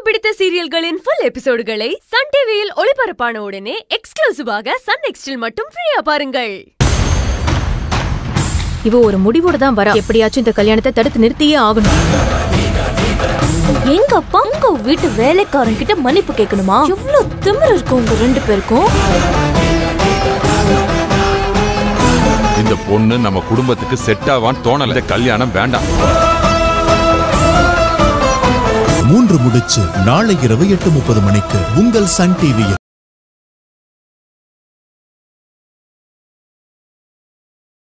பிடித்த சீரியல்களின் full எபிசோடுகளை Sun டிவியில் ஒளிபரப்பான உடனே எக்ஸ்க்ளூசிவாக சன் நெக்ஸ்டில் மட்டும் ஃப்ரீயா பாருங்கள் இவ ஒரு முடிவோட தான் வரா எப்படியாச்சும் இந்த கல்யாணத்தை தடுத்து நிறுத்தியே ஆகணும் எங்க அப்பா உங்க வீட்டு வேலைக்காரன் கிட்ட மன்னிப்பு கேட்கணுமா எவ்வளவு திமிரு இருக்கும் உங்க ரெண்டு பேருக்கும் இந்த பொண்ணு நம்ம குடும்பத்துக்கு செட் ஆவான்னு தோணல இந்த கல்யாணம் வேண்டாம் மூன்று முடிச்சு நாளை இரவு எட்டு முப்பது மணிக்கு உங்கள் சன் டிவியில்